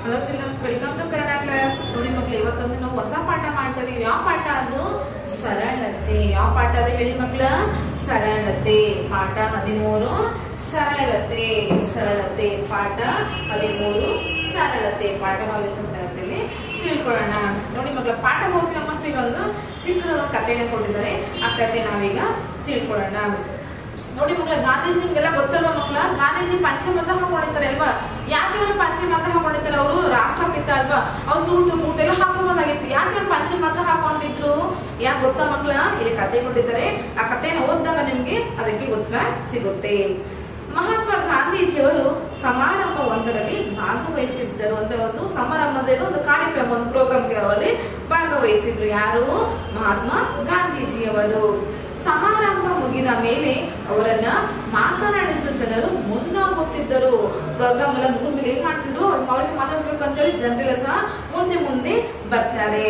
Hello childrens welcome to Kannada class ನೋಡಿ ಮಕ್ಳು ಇವತ್ತೊಂದು ನಾವು ಹೊಸ ಪಾಠ ಮಾಡ್ತಾ ಇದೀವಿ ಯಾವ ಪಾಠ ಅದು ಸರಳತೆ ಯಾವ ಪಾಠ ಅದ ಹೇಳಿ ಮಕ್ಳ ಸರಳತೆ ಪಾಠ ಹದಿಮೂರು ಸರಳತೆ ಸರಳತೆ ಪಾಠ ಹದಿಮೂರು ಸರಳತೆ ಪಾಠ ನಾವು ಇವತ್ತಿನ ತರಗತಿಯಲ್ಲಿ ತಿಳ್ಕೊಳ್ಳೋಣ ನೋಡಿ ಮಕ್ಳ ಪಾಠ ಹೋಗಿ ಮುಂಚೆ ಒಂದು ಚಿಕ್ಕದೊಂದು ಕಥೆನ ಕೊಟ್ಟಿದ್ದಾರೆ ಆ ಕಥೆ ನಾವೀಗ ತಿಳ್ಕೊಳ್ಳೋಣ ನೋಡಿ ಮಕ್ಕಳ ಗಾಂಧೀಜಿ ನಿಮ್ಗೆಲ್ಲ ಗೊತ್ತಲ್ವಾ ಮಕ್ಕಳ ಗಾಂಧೀಜಿ ಪಂಚಮತ ಹಾಕೊಂಡಿರ್ತಾರೆ ಅಲ್ವಾ ಯಾಕೆ ಅವ್ರು ಪಂಚಮತ ಹಾಕೊಂಡಿರ್ತಾರೆ ಅವರು ರಾಷ್ಟ್ರಪಿತ ಅಲ್ವಾ ಅವ್ರು ಸೂಟು ಬೂಟ್ ಎಲ್ಲ ಹಾಕೋಬೋದಾಗಿತ್ತು ಯಾಕೆ ಅವ್ರು ಪಂಚಮತ ಹಾಕೊಂಡಿದ್ರು ಯಾಕೆ ಗೊತ್ತಾ ಮಕ್ಕಳ ಇಲ್ಲಿ ಕತೆ ಕೊಟ್ಟಿದ್ದಾರೆ ಆ ಕಥೆನ ಓದಿದಾಗ ನಿಮ್ಗೆ ಅದಕ್ಕೆ ಉತ್ತರ ಸಿಗುತ್ತೆ ಮಹಾತ್ಮ ಗಾಂಧೀಜಿಯವರು ಸಮಾರಂಭ ಒಂದರಲ್ಲಿ ಭಾಗವಹಿಸಿದ್ದರು ಅಂದ್ರೆ ಒಂದು ಸಮಾರಂಭದಲ್ಲಿ ಒಂದು ಕಾರ್ಯಕ್ರಮ ಒಂದು ಪ್ರೋಗ್ರಾಮ್ ಭಾಗವಹಿಸಿದ್ರು ಯಾರು ಮಹಾತ್ಮ ಗಾಂಧೀಜಿಯವರು ಸಮಾರಂಭ ಮುಗಿದ ಮೇಲೆ ಅವರನ್ನ ಮಾತನಾಡಿಸುವ ಜನರು ಮುಂದಾಗುತ್ತಿದ್ದರು ಪ್ರೋಗ್ರಾಮ್ ಎಲ್ಲ ಮುಗಿದ್ಮೇಲೆ ಏನ್ ಮಾಡ್ತಿದ್ರು ಅವ್ರಿಗೆ ಮಾತಾಡ್ಸ್ಬೇಕು ಅಂತ ಹೇಳಿ ಜನರೆಲ್ಲ ಸಹ ಮುಂದೆ ಮುಂದೆ ಬರ್ತಾರೆ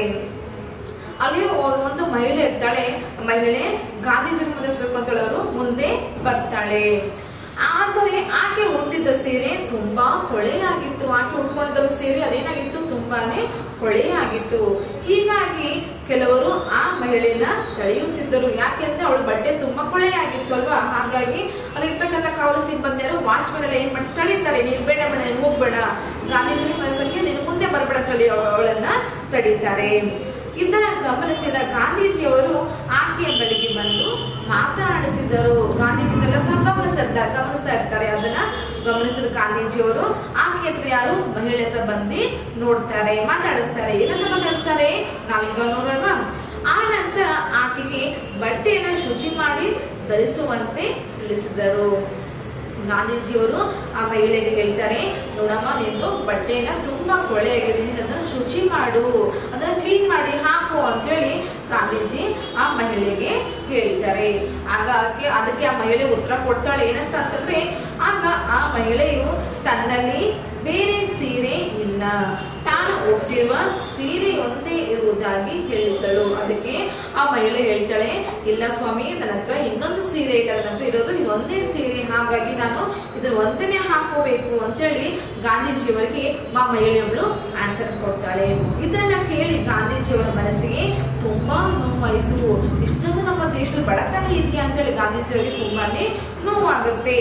ಅಲ್ಲಿ ಒ- ಒಂದು ಮಹಿಳೆ ಇರ್ತಾಳೆ ಮಹಿಳೆ ಗಾಂಧೀಜಿನ ಮಾತಾಡ್ಸ್ಬೇಕು ಅಂತ ಹೇಳಿ ಅವರು ಮುಂದೆ ಬರ್ತಾಳೆ ಆದರೆ ಆಕೆ ಹುಟ್ಟಿದ್ದ ಸೀರೆ ತುಂಬಾ ಹೊಳೆಯಾಗಿತ್ತು ಆಕೆ ಉಟ್ಕೊಂಡಿದ್ದ ಸೀರೆ ಅದೇನಾಗಿತ್ತು ತುಂಬಾನೇ ಹೊಳೆಯಾಗಿತ್ತು ಹೀಗಾಗಿ ಕೆಲವರು ಆ ಮಹಿಳೆಯನ್ನ ತಡೆಯುತ್ತಿದ್ದರು ಯಾಕೆಂದ್ರೆ ಅವಳ ಬಟ್ಟೆ ತುಂಬಾ ಕೊಳೆಯಾಗಿತ್ತು ಅಲ್ವಾ ಹಾಗಾಗಿ ಅಲ್ಲಿ ಇರ್ತಕ್ಕಂಥ ಕಾವಲು ಸಿಬ್ಬಂದಿಯರು ವಾಚ್ಮನ್ ಎಲ್ಲ ಏನ್ ಮಾಡ್ತಾರೆ ತಡೀತಾರೆ ನೀನು ಬೇಡ ಬೇಡ ನೀನು ಹೋಗ್ಬೇಡ ಗಾಂಧೀಜಿ ಕಳ್ಸಕ್ಕೆ ನೀನು ಮುಂದೆ ಬರ್ಬೇಡ ತಳಿ ಅವಳನ್ನ ತಡೀತಾರೆ ಇದನ್ನ ಗಮನಿಸಿದ ಗಾಂಧೀಜಿಯವರು ಆಕೆಯ ಬಳಿಗೆ ಬಂದು ಮಾತನಾಡಿಸಿದರು ಗಾಂಧೀಜಿನೆಲ್ಲ ಸಹ ಗಮನಿಸಿರ್ತಾರೆ ಗಮನಿಸ್ತಾ ಇರ್ತಾರೆ ಅದನ್ನ ಗಮನಿಸಿದ ಗಾಂಧೀಜಿಯವರು ಆಕೆ ಹತ್ರ ಯಾರು ಮಹಿಳೆ ಹತ್ರ ಬಂದು ನೋಡ್ತಾರೆ ಮಾತಾಡಿಸ್ತಾರೆ ಏನಂತ ಮಾತಾಡಿಸ್ತಾರೆ ನಾವೀಗ ನೋಡೋಣ ಆ ನಂತರ ಆಕೆಗೆ ಬಟ್ಟೆಯನ್ನ ಶುಚಿ ಮಾಡಿ ಧರಿಸುವಂತೆ ತಿಳಿಸಿದರು ಗಾಂಧೀಜಿಯವರು ಆ ಮಹಿಳೆಗೆ ಹೇಳ್ತಾರೆ ನೋಡಮ್ಮ ನೀನು ಬಟ್ಟೆನ ತುಂಬಾ ಕೊಳೆಯಾಗಿದೆ ನೀನು ಅದನ್ನ ಶುಚಿ ಮಾಡು ಅದನ್ನ ಕ್ಲೀನ್ ಮಾಡಿ ಹಾಕು ಅಂತೇಳಿ ಗಾಂಧೀಜಿ ಆ ಮಹಿಳೆಗೆ ಹೇಳ್ತಾರೆ ಆಗ ಅದಕ್ಕೆ ಅದಕ್ಕೆ ಆ ಮಹಿಳೆ ಉತ್ತರ ಕೊಡ್ತಾಳೆ ಏನಂತ ಅಂತಂದ್ರೆ ಆಗ ಆ ಮಹಿಳೆಯು ತನ್ನಲ್ಲಿ ಬೇರೆ ಸೀರೆ ಇಲ್ಲ ತಾನು ಹುಟ್ಟಿರುವ ಸೀರೆ ಒಂದೇ ಇರುವುದಾಗಿ ಹೇಳಿದ್ದಳು ಅದಕ್ಕೆ ಆ ಮಹಿಳೆ ಹೇಳ್ತಾಳೆ ಇಲ್ಲ ಸ್ವಾಮಿ ನನ್ನ ಹತ್ರ ಇನ್ನೊಂದು ಸೀರೆ ಇಲ್ಲ ನನ್ನ ಹತ್ರ ಇರೋದು ಇದೊಂದೇ ಸೀರೆ ಹಾಗಾಗಿ ನಾನು ಇದನ್ನ ಒಂದನೇ ಹಾಕೋಬೇಕು ಅಂತೇಳಿ ಗಾಂಧೀಜಿಯವರಿಗೆ ಆ ಮಹಿಳೆಯೊಬ್ಳು ಆನ್ಸರ್ ಕೊಡ್ತಾಳೆ ಇದನ್ನ ಕೇಳಿ ಗಾಂಧೀಜಿಯವರ ಮನಸ್ಸಿಗೆ ತುಂಬಾ ನೋವಾಯಿತು ಇಷ್ಟೊಂದು ನಮ್ಮ ದೇಶದಲ್ಲಿ ಬಡತನ ಇದೆಯಾ ಅಂತೇಳಿ ಗಾಂಧೀಜಿಯವರಿಗೆ ತುಂಬಾನೇ ನೋವಾಗುತ್ತೆ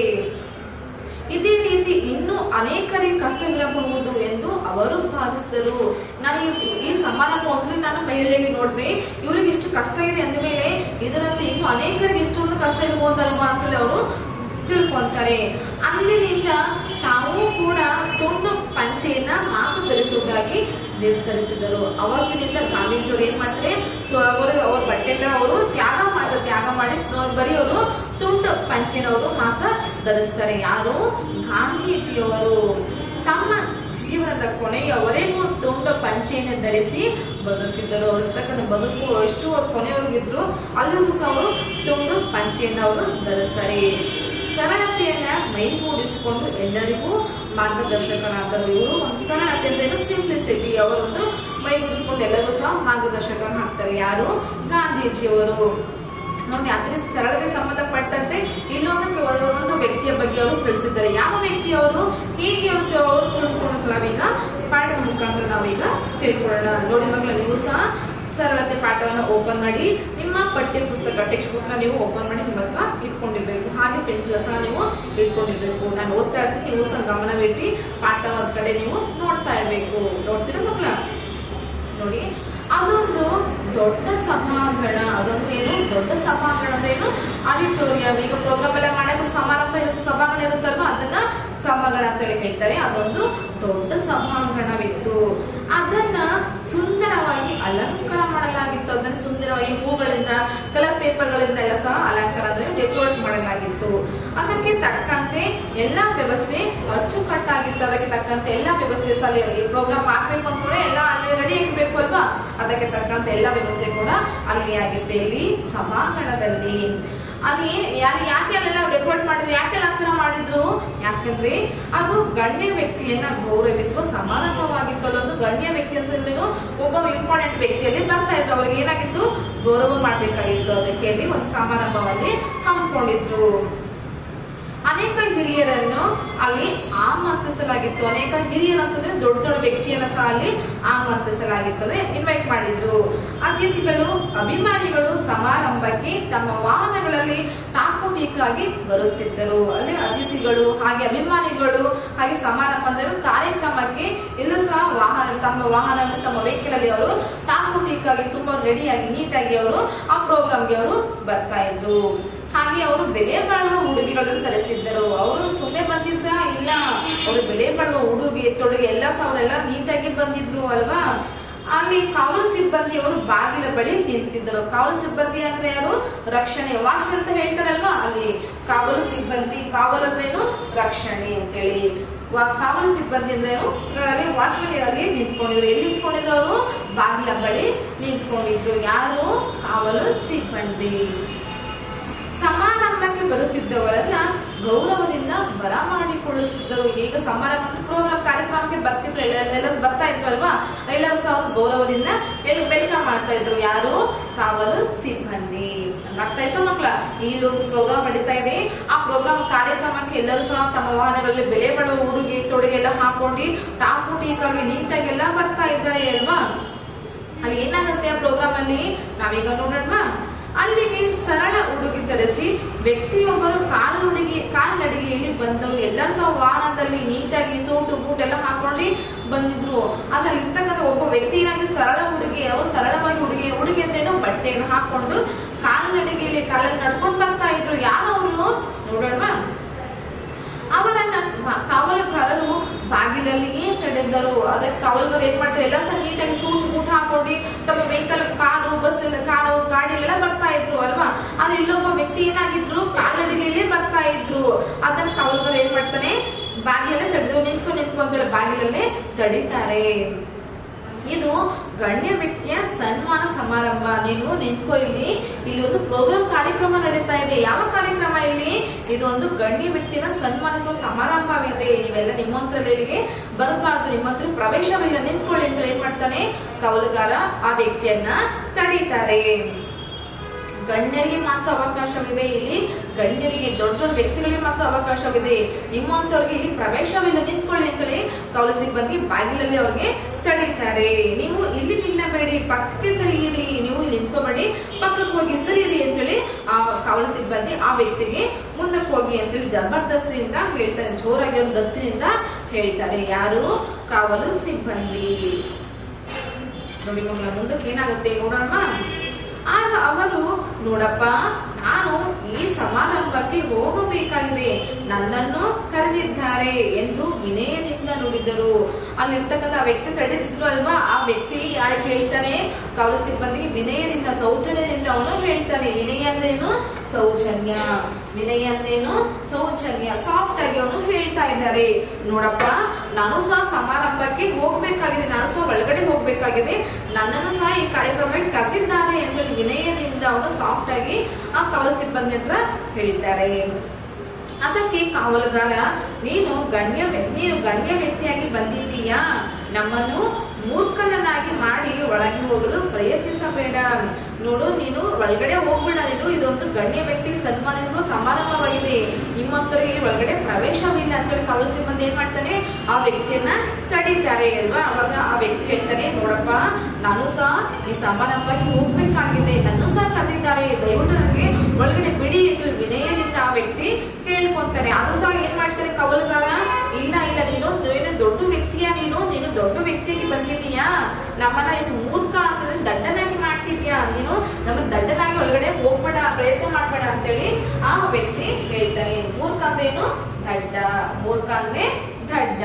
ಇದೇ ರೀತಿ ಇನ್ನೂ ಅನೇಕರಿಗೆ ಕಷ್ಟವಿರಬಹುದು ಎಂದು ಅವರು ಭಾವಿಸಿದರು ನಾನು ಈ- ಈ ಸಮಾರಂಭ ಒಂದ್ರಲ್ಲಿ ನಾನು ಮಹಿಳೆಗೆ ನೋಡಿದೆ ಇವರಿಗೆ ಇಷ್ಟು ಕಷ್ಟ ಇದೆ ಅಂದ ಮೇಲೆ ಇದರಂತೆ ಇನ್ನು ಅನೇಕರಿಗೆ ಇಷ್ಟೊಂದು ಕಷ್ಟ ಇರ್ಬೋದಲ್ವಾ ಅಂತೇಳಿ ಅವರು ತಿಳ್ಕೊಂತಾರೆ ಅಂದಿನಿಂದ ತಾವು ಕೂಡ ತುಂಡು ಪಂಚೆಯನ್ನ ಮಾತ್ರ ಧರಿಸುವುದಾಗಿ ನಿರ್ಧರಿಸಿದರು ಅವತ್ತಿನಿಂದ ಗಾಂಧೀಜಿಯವರು ಏನ್ ಮಾಡ್ತಾರೆ ತು- ಅವರು ಅವ್ರ ಬಟ್ಟೆಲ್ಲ ಅವರು ತ್ಯಾಗ ಮಾಡ್ತಾರೆ ತ್ಯಾಗ ಮಾಡಿ ಅವ್ರು ಬರೀ ಅವರು ತುಂಡು ಪಂಚಿನವರು ಮಾತ್ರ ಧರಿಸ್ತಾರೆ ಯಾರು ಗಾಂಧೀಜಿಯವರು ತಮ್ಮ ಜೀವನದ ಕೊನೆಯವರೆಗೂ ತುಂಡು ಪಂಚೆಯನ್ನು ಧರಿಸಿ ಬದುಕಿದ್ದರು ಅವ್ರ ಇರ್ತಕ್ಕಂಥ ಬದುಕು ಎಷ್ಟು ಅವ್ರ ಕೊನೆಯವರೆಗಿದ್ರು ಅಲ್ಲಿಗೂ ಸಹ ಅವರು ತುಂಡು ಪಂಚೆಯನ್ನು ಅವರು ಧರಿಸ್ತಾರೆ ಸರಳತೆಯನ್ನ ಮೈಗೂಡಿಸಿಕೊಂಡು ಎಲ್ಲರಿಗೂ ಮಾರ್ಗದರ್ಶಕರಾದರು ಇವರು ಒಂದು ಸರಳತೆ ಅಂದ್ರೆ ಏನು ಸಿಂಪ್ಲಿಸಿಟಿ ಅವರೊಂದು ಮೈಗೂಡಿಸಿಕೊಂಡು ಎಲ್ಲರಿಗೂ ಸಹ ಮಾರ್ಗದರ್ಶಕರು ಹಾಕ್ತಾರೆ ಯಾರು ಗಾಂಧೀಜಿಯವರು ನೋಡಿ ಅದರಿಂದ ಸರಳತೆ ಸಂಬಂಧಪಟ್ಟಂತೆ ಇಲ್ಲೊಂದು ಒಂದು ವ್ಯಕ್ತಿಯ ಬಗ್ಗೆ ಅವರು ತಿಳಿಸಿದ್ದಾರೆ ಯಾವ ವ್ಯಕ್ತಿ ಅವರು ಹೇಗೆ ಅವರು ಅವರು ತಿಳಿಸ್ಕೊಂಡು ನಾವೀಗ ಪಾಠದ ಮುಖಾಂತರ ನಾವೀಗ ತಿಳ್ಕೊಳ್ಳೋಣ ನೋಡಿ ಮಕ್ಕಳ ನೀವು ಸಹ ಸರಳತೆ ಪಾಠವನ್ನು ಓಪನ್ ಮಾಡಿ ನಿಮ್ಮ ಪಠ್ಯ ಪುಸ್ತಕ ಟೆಕ್ಸ್ಟ್ ಬುಕ್ ನ ನೀವು ಓಪನ್ ಮಾಡಿ ನಿಮ್ಮ ಹತ್ರ ಇಟ್ಕೊಂಡಿರ್ಬೇಕು ಹಾಗೆ ಪೆನ್ಸಿಲ್ ಸಹ ನೀವು ಇಟ್ಕೊಂಡಿರ್ಬೇಕು ನಾನು ಓದ್ತಾ ಇರ್ತೀನಿ ನೀವು ಸಹ ಗಮನವಿಟ್ಟು ಪಾಠ ಒಂದ್ ಕಡೆ ನೀವು ನೋಡ್ತಾ ಇರ್ಬೇಕು ನೋಡ್ತೀರಾ ಮಕ್ಕಳ ನೋಡಿ ಅದೊಂದು ದೊಡ್ಡ ಸಭಾಂಗಣ ಅದೊಂದು ಏನು ದೊಡ್ಡ ಸಭಾಂಗಣ ಅಂದ್ರೆ ಏನು ಆಡಿಟೋರಿಯಂ ಈಗ ಪ್ರೋಗ್ರಾಮ್ ಎಲ್ಲ ಮಾಡಕ್ಕೆ ಒಂದು ಸಮಾರಂಭ ಇರುತ್ತೆ ಸಭಾಂಗಣ ಇರುತ್ತಲ್ವಾ ಅದನ್ನ ಸಭಾಂಗಣ ಅಂತ ಹೇಳಿ ಹೇಳ್ತಾರೆ ಅದೊಂದು ದೊಡ್ಡ ಸಭಾಂಗಣವಿತ್ತು ಅದನ್ನ ಸುಂದರವಾಗಿ ಅಲಂಕಾರ ಮಾಡಲಾಗಿತ್ತು ಅದನ್ನ ಸುಂದರವಾಗಿ ಹೂಗಳಿಂದ ಕಲರ್ ಪೇಪರ್ಗಳಿಂದ ಎಲ್ಲ ಸಹ ಅಲಂಕಾರ ಅಂದ್ರೆ ಡೆಕೋರೇಟ್ ಮಾಡಲಾಗಿತ್ತು ಅದಕ್ಕೆ ತಕ್ಕಂತೆ ಎಲ್ಲಾ ವ್ಯವಸ್ಥೆ ಅಚ್ಚುಕಟ್ಟಾಗಿತ್ತು ಅದಕ್ಕೆ ತಕ್ಕಂತೆ ಎಲ್ಲಾ ವ್ಯವಸ್ಥೆ ಸಹ ಅಲ್ಲಿ ಪ್ರೋಗ್ರಾಮ್ ಆಗ್ಬೇಕು ಅಂತಂದ್ರೆ ಎಲ್ಲ ಅಲ್ಲಿ ರೆಡಿ ಆಗಿರ್ಬೇಕು ಅಲ್ವಾ ಅದಕ್ಕೆ ತಕ್ಕಂತೆ ಎಲ್ಲಾ ವ್ಯವಸ್ಥೆ ಕೂಡ ಅಲ್ಲಿ ಆಗಿತ್ತು ಇಲ್ಲಿ ಸಭಾಂಗಣದಲ್ಲಿ ಅಲ್ಲಿ ಏನ್ ಯಾರು ಯಾಕೆ ಅಲ್ಲೆಲ್ಲ ಡೆಕೋರೇಟ್ ಮಾಡಿದ್ರು ಯಾಕೆ ಅಲಂಕಾರ ಮಾಡಿದ್ರು ಯಾಕಂದ್ರೆ ಅದು ಗಣ್ಯ ವ್ಯಕ್ತಿಯನ್ನ ಗೌರವಿಸುವ ಸಮಾರಂಭವಾಗಿತ್ತು ಅಲ್ಲೊಂದು ಗಣ್ಯ ವ್ಯಕ್ತಿ ಅಂತಂದ್ರೇನು ಒಬ್ಬ ಇಂಪಾರ್ಟೆಂಟ್ ವ್ಯಕ್ತಿಯಲ್ಲಿ ಬರ್ತಾ ಇದ್ರು ಅವ್ರಿಗೆ ಏನಾಗಿತ್ತು ಗೌರವ ಮಾಡ್ಬೇಕಾಗಿತ್ತು ಅದಕ್ಕೆ ಅಲ್ಲಿ ಒಂದು ಸಮಾರಂಭವಲ್ಲಿ ಹಮ್ಮಿಕೊಂಡಿದ್ರು ಅನೇಕ ಹಿರಿಯರನ್ನು ಅಲ್ಲಿ ಆಮಂತ್ರಿಸಲಾಗಿತ್ತು ಅನೇಕ ಹಿರಿಯರು ಅಂತಂದ್ರೆ ದೊಡ್ಡ ದೊಡ್ಡ ವ್ಯಕ್ತಿಯನ್ನ ಸಹ ಅಲ್ಲಿ ಆಮಂತ್ರಿಸಲಾಗಿತ್ತು ಅಂದ್ರೆ ಇನ್ವೈಟ್ ಮಾಡಿದ್ರು ಅತಿಥಿಗಳು ಅಭಿಮಾನಿಗಳು ಸಮಾರಂಭಕ್ಕೆ ತಮ್ಮ ವಾಹನಗಳಲ್ಲಿ ಟಾಕು ಟೀಕಾಗಿ ಬರುತ್ತಿದ್ದರು ಅಲ್ಲಿ ಅತಿಥಿಗಳು ಹಾಗೆ ಅಭಿಮಾನಿಗಳು ಹಾಗೆ ಸಮಾರಂಭ ಅಂದ್ರೆ ಕಾರ್ಯಕ್ರಮಕ್ಕೆ ಎಲ್ಲೂ ಸಹ ವಾಹನ ತಮ್ಮ ವಾಹನ ತಮ್ಮ ವೆಹಿಕಲ್ ಅಲ್ಲಿ ಅವರು ಟಾಕು ಟೀಕಾಗಿ ತುಂಬಾ ರೆಡಿಯಾಗಿ ನೀಟಾಗಿ ಅವರು ಆ ಪ್ರೋಗ್ರಾಮ್ಗೆ ಅವರು ಬರ್ತಾ ಇದ್ರು ಹಾಗೆ ಅವರು ಬೆಲೆ ಬಾಳುವ ಉಡುಗೆಗಳನ್ನು ಧರಿಸಿದ್ದರು ಅವರು ಸುಮ್ಮನೆ ಬಂದಿದ್ರ ಇಲ್ಲ ಅವರು ಬೆಲೆ ಬಾಳುವ ಉಡುಗೆ ತೊಡುಗೆ ಎಲ್ಲ ಸಹ ಅವರೆಲ್ಲ ನೀಟಾಗಿ ಬಂದಿದ್ರು ಅಲ್ವಾ ಅಲ್ಲಿ ಕಾವಲು ಸಿಬ್ಬಂದಿ ಅವರು ಬಾಗಿಲ ಬಳಿ ನಿಂತಿದ್ದರು ಕಾವಲು ಸಿಬ್ಬಂದಿ ಅಂದ್ರೆ ಯಾರು ರಕ್ಷಣೆ ವಾಚ್ ಅಂತ ಹೇಳ್ತಾರಲ್ವಾ ಅಲ್ಲಿ ಕಾವಲು ಸಿಬ್ಬಂದಿ ಕಾವಲು ಅಂದ್ರೇನು ರಕ್ಷಣೆ ಅಂತೇಳಿ ವಾ- ಕಾವಲು ಸಿಬ್ಬಂದಿ ಅಂದ್ರೇನು ಅಲ್ಲಿ ವಾಚ್ಮನ್ ಅಲ್ಲಿ ನಿಂತ್ಕೊಂಡಿದ್ರು ಎಲ್ಲಿ ನಿಂತ್ಕೊಂಡಿದ್ರು ಅವರು ಬಾಗಿಲ ಬಳಿ ನಿಂತ್ಕೊಂಡಿದ್ರು ಯಾರು ಕಾವಲು ಸಿಬ್ಬಂದಿ ಸಮಾರಂಭಕ್ಕೆ ಬರುತ್ತಿದ್ದವರನ್ನ ಗೌರವದಿಂದ ಬರಮಾಡಿಕೊಳ್ಳುತ್ತಿದ್ದರು ಈಗ ಸಮಾರಂಭ ಪ್ರೋಗ್ರಾಮ್ ಕಾರ್ಯಕ್ರಮಕ್ಕೆ ಬರ್ತಿದ್ರು ಎಲ್ಲ ಎಲ್ಲರೂ ಬರ್ತಾ ಇದ್ರಲ್ವಾ ಎಲ್ಲರೂ ಸಹ ಅವರು ಗೌರವದಿಂದ ಎಲ್ಲ ವೆಲ್ಕಮ್ ಮಾಡ್ತಾ ಇದ್ರು ಯಾರು ಕಾವಲು ಸಿಬ್ಬಂದಿ ಅರ್ಥ ಆಯ್ತಾ ಮಕ್ಕಳ ಇಲ್ಲಿ ಒಂದು ಪ್ರೋಗ್ರಾಮ್ ನಡೀತಾ ಇದೆ ಆ ಪ್ರೋಗ್ರಾಮ್ ಕಾರ್ಯಕ್ರಮಕ್ಕೆ ಎಲ್ಲರೂ ಸಹ ತಮ್ಮ ವಾಹನಗಳಲ್ಲಿ ಬೆಲೆ ಬಾಳುವ ಉಡುಗೆ ತೊಡುಗೆ ಎಲ್ಲ ಹಾಕೊಂಡು ಟಾಪು ಟೀಕಾಗಿ ನೀಟಾಗಿ ಎಲ್ಲ ಬರ್ತಾ ಇದ್ದಾರೆ ಅಲ್ವಾ ಅಲ್ಲಿ ಏನಾಗುತ್ತೆ ಆ ಪ್ರೋಗ್ರಾಮ್ ಅಲ್ಲಿ ನಾವೀಗ ನೋಡೋಣ ಅಲ್ಲಿಗೆ ಸರಳ ಉಡುಗೆ ಧರಿಸಿ ವ್ಯಕ್ತಿಯೊಬ್ಬರು ಕಾಲ್ನಡಿಗೆ ಕಾಲ್ನಡಿಗೆಯಲ್ಲಿ ಬಂದವರು ಎಲ್ಲರೂ ಸಹ ವಾಹನದಲ್ಲಿ ನೀಟಾಗಿ ಸೂಟು ಬೂಟ್ ಎಲ್ಲ ಹಾಕೊಂಡು ಬಂದಿದ್ರು ಅದ್ರಲ್ಲಿ ಇರ್ತಕ್ಕಂಥ ಒಬ್ಬ ವ್ಯಕ್ತಿ ಏನಾಗಿ ಸರಳ ಉಡುಗೆ ಅವರು ಸರಳವಾಗಿ ಉಡುಗೆ ಉಡುಗೆ ಅಂದ್ರೇನು ಬಟ್ಟೆಯನ್ನು ಹಾಕೊಂಡು ಕಾಲ್ನಡಿಗೆಯಲ್ಲಿ ಕಾಲಲ್ಲಿ ನಡ್ಕೊಂಡು ಬರ್ತಾ ಇದ್ರು ಯಾರು ಅವರು ನೋಡೋಣ ಅವರನ್ನ ಮ- ಕಾವಲುಗಾರರು ಬಾಗಿಲಲ್ಲಿಯೇ ತಡೆದರು ಅದಕ್ಕೆ ಕಾವಲುಗಾರರು ಏನ್ ಮಾಡ್ತಾರೆ ಎಲ್ಲ ಸಹ ನೀಟಾಗಿ ಸೂಟ್ ಬೂಟ್ ಹಾಕೊಂಡು ತಮ್ಮ ವೆಹಿಕಲ್ ಕಾರು ಬಸ್ ಕಾರು ಗಾಡಿ ಎಲ್ಲ ಬರ್ತಾ ಇದ್ರು ಅಲ್ವಾ ಆದ್ರೆ ಇಲ್ಲೊಬ್ಬ ವ್ಯಕ್ತಿ ಏನಾಗಿದ್ರು ಕಾಲ್ನಡಿಗೆಯಲ್ಲೇ ಬರ್ತಾ ಇದ್ರು ಅದನ್ನ ಕಾವಲುಗಾರ ಏನ್ ಮಾಡ್ತಾನೆ ಬಾಗಿಲಲ್ಲೇ ತಡೆದು ನಿಂತ್ಕೊ ನಿಂತ್ಕೊ ಅಂತೇಳಿ ಬಾಗಿಲಲ್ಲೇ ತಡಿತಾರೆ ಇದು ಗಣ್ಯ ವ್ಯಕ್ತಿಯ ಸನ್ಮಾನ ಸಮಾರಂಭ ನೀನು ನಿಂತ್ಕೋ ಇಲ್ಲಿ ಇಲ್ಲಿ ಒಂದು ಪ್ರೋಗ್ರಾಮ್ ಕಾರ್ಯಕ್ರಮ ನಡೀತಾ ಇದೆ ಯಾವ ಕಾರ್ಯಕ್ರಮ ಇಲ್ಲಿ ಇದು ಒಂದು ಗಣ್ಯ ವ್ಯಕ್ತಿನ ಸನ್ಮಾನಿಸುವ ಸಮಾರಂಭವಿದೆ ನೀವೆಲ್ಲ ನಿಮ್ಮಂತರಲ್ಲಿ ಇಲ್ಲಿಗೆ ಬರಬಾರ್ದು ನಿಮ್ಮಂತ್ರ ಪ್ರವೇಶವಿಲ್ಲ ನಿಂತ್ಕೊಳ್ಳಿ ಅಂತ ಏನ್ ಮಾಡ್ತಾನೆ ಕವಲುಗಾರ ಆ ವ್ಯಕ್ತಿಯನ್ನ ತಡೀತಾರೆ ಗಣ್ಯರಿಗೆ ಮಾತ್ರ ಅವಕಾಶವಿದೆ ಇಲ್ಲಿ ಗಣ್ಯರಿಗೆ ದೊಡ್ಡ ದೊಡ್ಡ ವ್ಯಕ್ತಿಗಳಿಗೆ ಮಾತ್ರ ಅವಕಾಶವಿದೆ ನಿಮ್ಮಂತವ್ರಿಗೆ ಇಲ್ಲಿ ಪ್ರವೇಶವಿಲ್ಲ ನಿಂತ್ಕೊಳ್ಳಿ ಅಂತೇಳಿ ಕವಲ ಸಿಬ್ಬಂದಿ ಬಾಗಿಲಲ್ಲಿ ಅವ್ರಿಗೆ ತಡೀತಾರೆ ನೀವು ಇಲ್ಲಿ ನಿಲ್ಲಬೇಡಿ ಪಕ್ಕಕ್ಕೆ ಸರಿಯಿರಿ ನೀವು ಇಲ್ಲಿ ನಿಂತ್ಕೋಬೇಡಿ ಪಕ್ಕಕ್ಕೆ ಹೋಗಿ ಸರಿಯಿರಿ ಅಂತೇಳಿ ಆ ಕವಲ ಸಿಬ್ಬಂದಿ ಆ ವ್ಯಕ್ತಿಗೆ ಮುಂದಕ್ಕೆ ಹೋಗಿ ಅಂತೇಳಿ ಜಬರ್ದಸ್ತಿಯಿಂದ ಹೇಳ್ತಾರೆ ಜೋರಾಗಿ ಒಂದು ಗತ್ತಿನಿಂದ ಹೇಳ್ತಾರೆ ಯಾರು ಕಾವಲು ಸಿಬ್ಬಂದಿ ನೋಡಿ ಮಗಳ ಮುಂದಕ್ಕೆ ಏನಾಗುತ್ತೆ ನೋಡೋಣ ಆಗ ಅವರು ನೋಡಪ್ಪ ನಾನು ಈ ಸಮಾರಂಭಕ್ಕೆ ಹೋಗಬೇಕಾಗಿದೆ ನನ್ನನ್ನು ಕರೆದಿದ್ದಾರೆ ಎಂದು ವಿನಯದಿಂದ ನುಡಿದರು ಅಲ್ಲಿರ್ತಕ್ಕಂಥ ಆ ವ್ಯಕ್ತಿ ತಡೆದಿದ್ರು ಅಲ್ವಾ ಆ ವ್ಯಕ್ತಿ ಯಾರಿಗೆ ಹೇಳ್ತಾನೆ ಕವಲ ಸಿಬ್ಬಂದಿಗೆ ವಿನಯದಿಂದ ಸೌಜನ್ಯದಿಂದ ಅವನು ಹೇಳ್ತಾನೆ ವಿನಯ ಅಂದ್ರೇನು ಸೌಜನ್ಯ ವಿನಯ ಅಂದ್ರೇನು ಸೌಜನ್ಯ ಸಾಫ್ಟ್ ಆಗಿ ಅವನು ಹೇಳ್ತಾ ಇದ್ದಾರೆ ನೋಡಪ್ಪ ನಾನು ಸಹ ಸಮಾರಂಭಕ್ಕೆ ಹೋಗ್ಬೇಕಾಗಿದೆ ನಾನು ಸಹ ಒಳಗಡೆ ಹೋಗ್ಬೇಕಾಗಿದೆ ನನ್ನನ್ನು ಸಹ ಈ ಕಾರ್ಯಕ್ರಮಕ್ಕೆ ಕರೆದಿದ್ದಾರೆ ಎಂದು ವಿನಯದಿಂದ ಅವನು ಸಾಫ್ಟ್ ಆಗಿ ಆ ಕವಲ ಸಿಬ್ಬಂದಿ ಹತ್ರ ಹೇಳ್ತಾರೆ ಅದಕ್ಕೆ ಕಾವಲುಗಾರ ನೀನು ಗಣ್ಯ ವ್ಯ- ನೀನು ಗಣ್ಯ ವ್ಯಕ್ತಿಯಾಗಿ ಬಂದಿದ್ದೀಯಾ ನಮ್ಮನ್ನು ಮೂರ್ಖನನ್ನಾಗಿ ಮಾಡಿ ಒಳಗೆ ಹೋಗಲು ಪ್ರಯತ್ನಿಸಬೇಡ ನೋಡು ನೀನು ಒಳಗಡೆ ಹೋಗ್ಬೇಡ ನೀನು ಇದೊಂದು ಗಣ್ಯ ವ್ಯಕ್ತಿ ಸನ್ಮಾನಿಸುವ ಸಮಾರಂಭವಾಗಿದೆ ನಿಮ್ಮಂತರ ಇಲ್ಲಿ ಒಳಗಡೆ ಪ್ರವೇಶವಿಲ್ಲ ಅಂತೇಳಿ ಕಾವಲು ಸಿಬ್ಬಂದಿ ಏನ್ ಮಾಡ್ತಾನೆ ಆ ವ್ಯಕ್ತಿಯನ್ನ ತಡೀತಾರೆ ಅಲ್ವಾ ಅವಾಗ ಆ ವ್ಯಕ್ತಿ ಹೇಳ್ತಾನೆ ನೋಡಪ್ಪ ನಾನು ಸಹ ಈ ಸಮಾರಂಭಕ್ಕೆ ಹೋಗ್ಬೇಕಾಗಿದೆ ನನ್ನ ಸಹ ಕರೆದಿದ್ದಾರೆ ದಯವಿಟ್ಟು ನನಗೆ ಒಳಗಡೆ ಬಿಡಿ ಅಂತೇಳಿ ವಿನಯದಿಂದ ಆ ವ್ಯಕ್ತಿ ಕೇಳ್ಕೊಂತಾನೆ ಅದು ಸಹ ಏನ್ ಮಾಡ್ತಾರೆ ಕವಲುಗಾರ ಇಲ್ಲ ಇಲ್ಲ ನೀನು ನೀನು ದೊಡ್ಡ ವ್ಯಕ್ತಿಯ ನೀನು ನೀನು ದೊಡ್ಡ ವ್ಯಕ್ತಿಯಾಗಿ ಬಂದಿದ್ದೀಯಾ ನಮ್ಮನ್ನ ನೀನು ಮೂರ್ಖ ಅಂತಂದ್ರೆ ದಡ್ಡನಾಗಿ ಮಾಡ್ತಿದ್ಯಾ ನೀನು ನಮ್ಮ ದಡ್ಡನಾಗಿ ಒಳಗಡೆ ಹೋಗ್ಬೇಡ ಪ್ರಯತ್ನ ಮಾಡ್ಬೇಡ ಅಂತೇಳಿ ಆ ವ್ಯಕ್ತಿ ಹೇಳ್ತಾನೆ ಮೂರ್ಖ ಅಂದ್ರೆ ಏನು ದಡ್ಡ ಮೂರ್ಖ ಅಂದ್ರೆ ದಡ್ಡ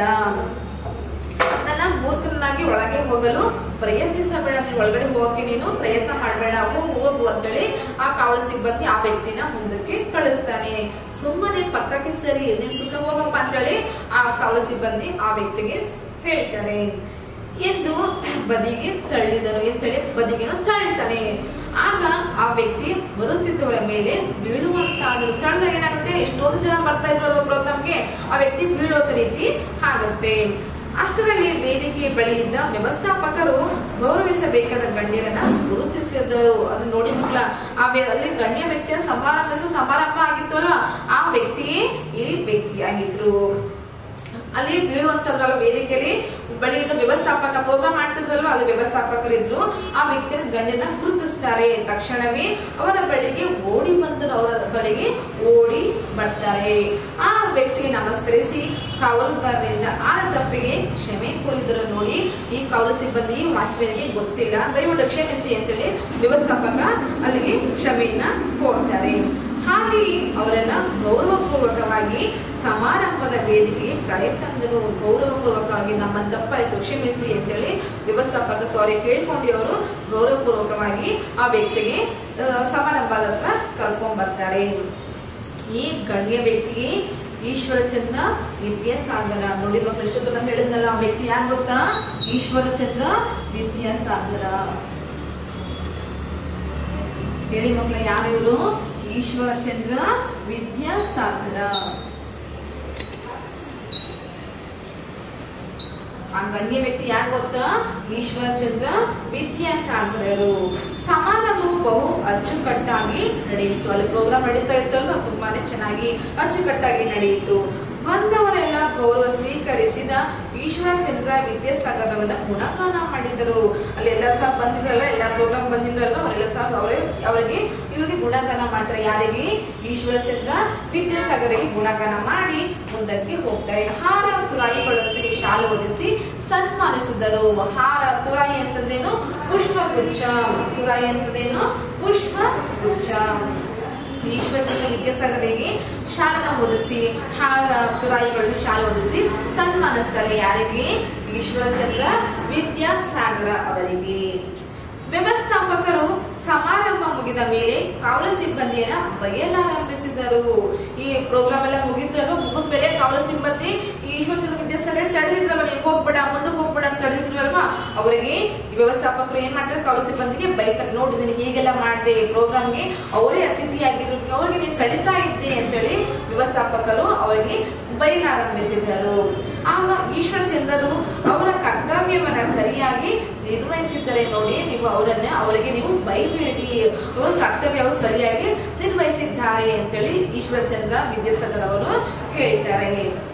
ನನ್ನ ಮೂರ್ಖನಾಗಿ ಒಳಗೆ ಹೋಗಲು ಪ್ರಯತ್ನಿಸಬೇಡ ನೀನು ಒಳಗಡೆ ಹೋಗಕ್ಕೆ ನೀನು ಪ್ರಯತ್ನ ಮಾಡಬೇಡ ಹೋಗು ಹೋಗು ಅಂತೇಳಿ ಆ ಕಾವಲು ಸಿಬ್ಬಂದಿ ಆ ವ್ಯಕ್ತಿನ ಮುಂದಕ್ಕೆ ಕಳಿಸ್ತಾನೆ ಸುಮ್ಮನೆ ಪಕ್ಕಕ್ಕೆ ಸರಿ ನೀನ್ ಸುಮ್ಮನೆ ಹೋಗಪ್ಪ ಅಂತೇಳಿ ಆ ಕಾವಲು ಸಿಬ್ಬಂದಿ ಆ ವ್ಯಕ್ತಿಗೆ ಹೇಳ್ತಾರೆ ಎಂದು ಬದಿಗೆ ತಳ್ಳಿದನು ಅಂತೇಳಿ ಬದಿಗೆನು ತಳ್ಳ್ತಾನೆ ಆಗ ಆ ವ್ಯಕ್ತಿ ಬರುತ್ತಿದ್ದವರ ಮೇಲೆ ಬೀಳುವಂತಾದರು ತಳ್ಳಿದಾಗ ಏನಾಗುತ್ತೆ ಎಷ್ಟೊಂದು ಜನ ಬರ್ತಾ ಇದ್ರು ಪ್ರೋಗ್ರಾಮ್ಗೆ ಆ ವ್ಯಕ್ತಿ ಬೀಳೋದ ರೀತಿ ಆಗುತ್ತೆ ಅಷ್ಟರಲ್ಲಿ ವೇದಿಕೆಯ ಬಳಿ ಇದ್ದ ವ್ಯವಸ್ಥಾಪಕರು ಗೌರವಿಸಬೇಕಾದ ಗಣ್ಯರನ್ನ ಗುರುತಿಸಿದರು ಅದನ್ನ ನೋಡಿ ಮಕ್ಕಳ ಆ ವ್ಯ- ಅಲ್ಲಿ ಗಣ್ಯ ವ್ಯಕ್ತಿಯ ಸಮಾರಂಭಿಸೋ ಸಮಾರಂಭ ಆಗಿತ್ತು ಅಲ್ವಾ ಆ ವ್ಯಕ್ತಿಯೇ ಈ ವ್ಯಕ್ತಿಯಾಗಿದ್ರು ಅಲ್ಲಿ ಬೀಳುವಂತದ್ರಲ್ಲ ವೇದಿಕೆಯಲ್ಲಿ ಬಳಿ ಇದ್ದ ವ್ಯವಸ್ಥಾಪಕ ಪ್ರೋಗ್ರಾಮ್ ಮಾಡ್ತಿದ್ರಲ್ವ ಅಲ್ಲಿ ವ್ಯವಸ್ಥಾಪಕರಿದ್ರು ಆ ವ್ಯಕ್ತಿಯ ಗಂಡನ ಗುರುತಿಸ್ತಾರೆ ತಕ್ಷಣವೇ ಅವರ ಬಳಿಗೆ ಓಡಿ ಬಂದರು ಅವರ ಬಳಿಗೆ ಓಡಿ ಬರ್ತಾರೆ ಆ ವ್ಯಕ್ತಿಗೆ ನಮಸ್ಕರಿಸಿ ಕಾವಲುಗಾರರಿಂದ ಆದ ತಪ್ಪಿಗೆ ಕ್ಷಮೆ ಕೋರಿದರು ನೋಡಿ ಈ ಕಾವಲು ಸಿಬ್ಬಂದಿ ವಾಚ್ಮೇನ್ಗೆ ಗೊತ್ತಿಲ್ಲ ದಯವಿಟ್ಟು ಕ್ಷಮಿಸಿ ಅಂತೇಳಿ ವ್ಯವಸ್ಥಾಪಕ ಅಲ್ಲಿಗೆ ಕ್ಷಮೆಯನ್ನ ಕೋರ್ತಾರೆ ಹಾಗೆಯೇ ಅವರನ್ನ ಗೌರವಪೂರ್ವಕವಾಗಿ ಸಮಾರಂಭದ ವೇದಿಕೆಗೆ ಕರೆ ತಂದರು ಗೌರವಪೂರ್ವಕವಾಗಿ ನಮ್ಮ ತಪ್ಪಾಯ್ತು ಕ್ಷಮಿಸಿ ಅಂತೇಳಿ ವ್ಯವಸ್ಥಾಪಕ ಸಾರಿ ಕೇಳ್ಕೊಂಡು ಅವರು ಗೌರವಪೂರ್ವಕವಾಗಿ ಆ ವ್ಯಕ್ತಿಗೆ ಆ, ಸಮಾರಂಭದ ಹತ್ರ ಕರ್ಕೊಂಡ್ ಬರ್ತಾರೆ ಈ ಗಣ್ಯ ವ್ಯಕ್ತಿಗೆ ಈಶ್ವರಚಂದ್ರ ವಿದ್ಯಾಸಾಗರ ನೋಡಿ ಮಕ್ಕಳು ಇಷ್ಟೊತ್ತು ನಾನು ಹೇಳಿದ್ನಲ್ಲ ಆ ವ್ಯಕ್ತಿ ಯಾರು ಗೊತ್ತಾ ಈಶ್ವರಚಂದ್ರ ವಿದ್ಯಾಸಾಗರ ಹೇಳಿ ಮಕ್ಕಳ ಯಾರು ಇವರು ಈಶ್ವರಚಂದ್ರ ವಿದ್ಯಾಸಾಗರ ಆ ಗಣ್ಯ ವ್ಯಕ್ತಿ ಯಾರು ಗೊತ್ತಾ ಈಶ್ವರಚಂದ್ರ ವಿದ್ಯಾಸಾಗರರು ಸಮಾರಂಭವು ಬಹು ಅಚ್ಚುಕಟ್ಟಾಗಿ ನಡೆಯಿತು ಅಲ್ಲಿ ಪ್ರೋಗ್ರಾಮ್ ನಡೀತಾ ಇತ್ತಲ್ವ ತುಂಬಾನೇ ಚೆನ್ನಾಗಿ ಅಚ್ಚುಕಟ್ಟಾಗಿ ನಡೆಯಿತು ಬಂದವರೆಲ್ಲ ಗೌರವ ಸ್ವೀಕರಿಸಿದ ಈಶ್ವರಚಂದ್ರ ವಿದ್ಯಾಸಾಗರ್ ಅವರ ಗುಣಗಾನ ಮಾಡಿದರು ಅಲ್ಲೆಲ್ಲ ಸಹ ಬಂದಿದ್ರಲ್ಲ ಎಲ್ಲ ಪ್ರೋಗ್ರಾಮ್ ಬಂದಿದ್ರಲ್ಲ ಅವರೆಲ್ಲ ಸಹ ಅವರೇ ಅವರಿಗೆ ಇವರಿಗೆ ಗುಣಗಾನ ಮಾಡ್ತಾರೆ ಯಾರಿಗೆ ಈಶ್ವರಚಂದ್ರ ವಿದ್ಯಾಸಾಗರಿಗೆ ಗುಣಗಾನ ಮಾಡಿ ಮುಂದಕ್ಕೆ ಹೋಗ್ತಾರೆ ಹಾರ ತುರಾಯಿಗಳೊಂದಿಗೆ ಶಾಲು ಹೊದಿಸಿ ಸನ್ಮಾನಿಸಿದರು ಹಾರ ತುರಾಯಿ ಅಂತಂದೇನು ಪುಷ್ಪಗುಚ್ಛ ತುರಾಯಿ ಅಂತಂದೇನು ಪುಷ್ಪಗುಚ್ಛ ಈಶ್ವರಚಂದ್ರ ವಿದ್ಯಾಸಾಗರಿಗೆ ಶಾಲನ ಓದಿಸಿ ಹಾರ ತುರಾಯಿಗಳಲ್ಲಿ ಶಾಲೆ ಓದಿಸಿ ಸನ್ಮಾನಿಸ್ತಾರೆ ಯಾರಿಗೆ ಈಶ್ವರಚಂದ್ರ ವಿದ್ಯಾಸಾಗರ ಅವರಿಗೆ ವ್ಯವಸ್ಥಾಪಕರು ಸಮಾರಂಭ ಮುಗಿದ ಮೇಲೆ ಕಾವಲು ಸಿಬ್ಬಂದಿಯನ್ನ ಬಯಲಾರಂಭಿಸಿದರು ಈ ಪ್ರೋಗ್ರಾಮ್ ಎಲ್ಲ ಮುಗಿತು ಅಲ್ವಾ ಮುಗಿದ ಮೇಲೆ ಕಾವಲು ಸಿಬ್ಬಂದಿ ಈ ಈಶ್ವರಚಂದ್ರ ವಿದ್ಯಾಸಾಗರ ತಡೆದಿದ್ರಲ್ವ ನೀವು ಹೋಗ್ಬೇಡ ಮುಂದಕ್ಕೆ ಹೋಗ್ಬೇಡ ಅಂತ ತಡೆದಿದ್ರು ಅಲ್ವಾ ಅವರಿಗೆ ಈ ವ್ಯವಸ್ಥಾಪಕರು ಏನ್ ಮಾಡ್ತಾರೆ ಕಾವಲು ಸಿಬ್ಬಂದಿಗೆ ಬೈತಾರೆ ನೋಡಿ ನೀನು ಹೀಗೆಲ್ಲ ಮಾಡಿದೆ ಪ್ರೋಗ್ರಾಮ್ಗೆ ಅವರೇ ಅತಿಥಿಯಾಗಿದ್ರು ಅವ್ರಿಗೆ ನೀನು ತಡಿತಾ ಇದ್ದೆ ಅಂತೇಳಿ ವ್ಯವಸ್ಥಾಪಕರು ಅವರಿಗೆ ಬೈಲಾರಂಭಿಸಿದರು ಆಗ ಈಶ್ವರಚಂದ್ರರು ಅವರ ಕರ್ತವ್ಯವನ್ನ ಸರಿಯಾಗಿ ನಿರ್ವಹಿಸಿದ್ದಾರೆ ನೋಡಿ ನೀವು ಅವರನ್ನ ಅವರಿಗೆ ನೀವು ಬೈಬೇಡಿ ಅವರ ಕರ್ತವ್ಯ ಅವರು ಸರಿಯಾಗಿ ನಿರ್ವಹಿಸಿದ್ದಾರೆ ಅಂತೇಳಿ ಈಶ್ವರಚಂದ್ರ ವಿದ್ಯಾಸಾಗರ್ ಅವರು ಹೇಳ್ತಾರೆ